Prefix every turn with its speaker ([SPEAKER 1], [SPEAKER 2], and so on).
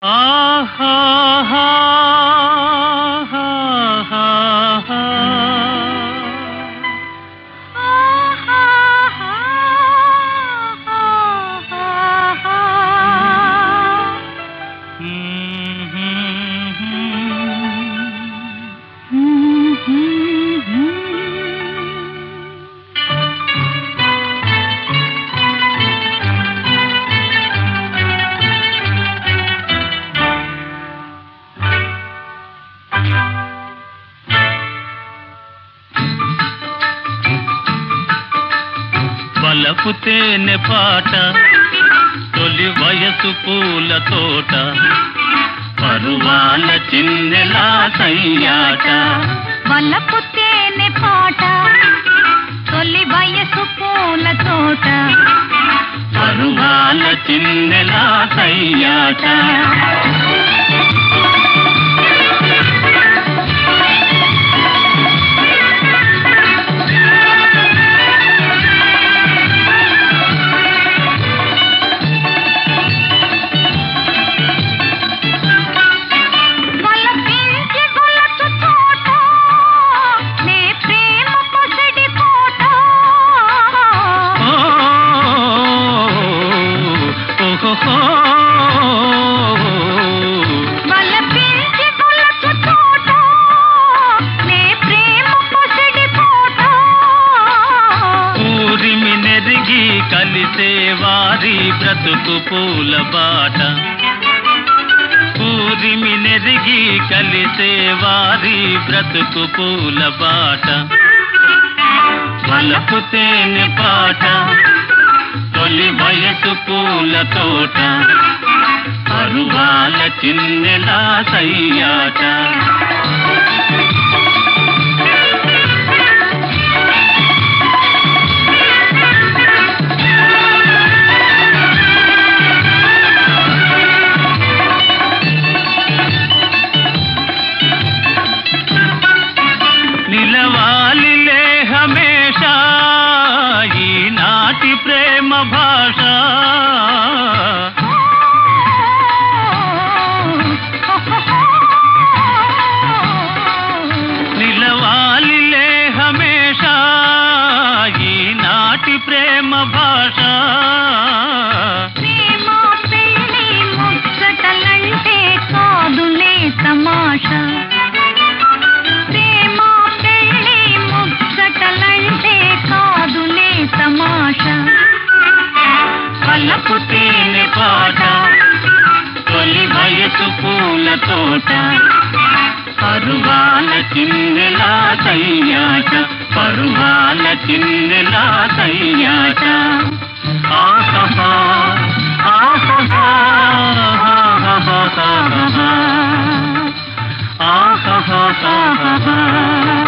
[SPEAKER 1] వలపు తేనె పాట తొలి వయసు పూల తోట పరువాల చిన్నెలా సయ్యాట
[SPEAKER 2] వలపు తేనె పాట తొలి వయసు పూల తోట
[SPEAKER 1] పరువాల చిన్నెలా సయ్యాట
[SPEAKER 2] వలపించి గొలచు తోట నే ప్రేమ పొసడి కోట
[SPEAKER 1] ఓ, ఓహోహో.
[SPEAKER 2] వలపించి గొలచు తోట నే ప్రేమ పొసడి కోట
[SPEAKER 1] ఊరిమి నెరిగి కలిసే వారి బ్రతుకు పూల బాట ఊరిమి నెరిగి కలిసే వారి బ్రతుకు పూల బాట వలపు తేనె పాట తొలి వయసు పూల తోట పరువాల చిన్నెలా సయ్యాట నిలవాలిలే హమేషా ఈనాటి ప్రేమ భాష నిలవాలిలే హమేషా ఈనాటి ప్రేమ భాష
[SPEAKER 2] ప్రేమ పెళ్ళి ముచ్చటలంటే కాదులే తమాషా ప్రేమ పెళ్ళి ముచ్చటలంటే కాదులే తమాషా
[SPEAKER 1] వలపు తేనె పాట తొలి వయసు పూల తోట పరువాల చిన్నెలా సయ్యాట పరువాల చిన్నెలా సయ్యాట ఆహా ఆహా ఆహా ఆహా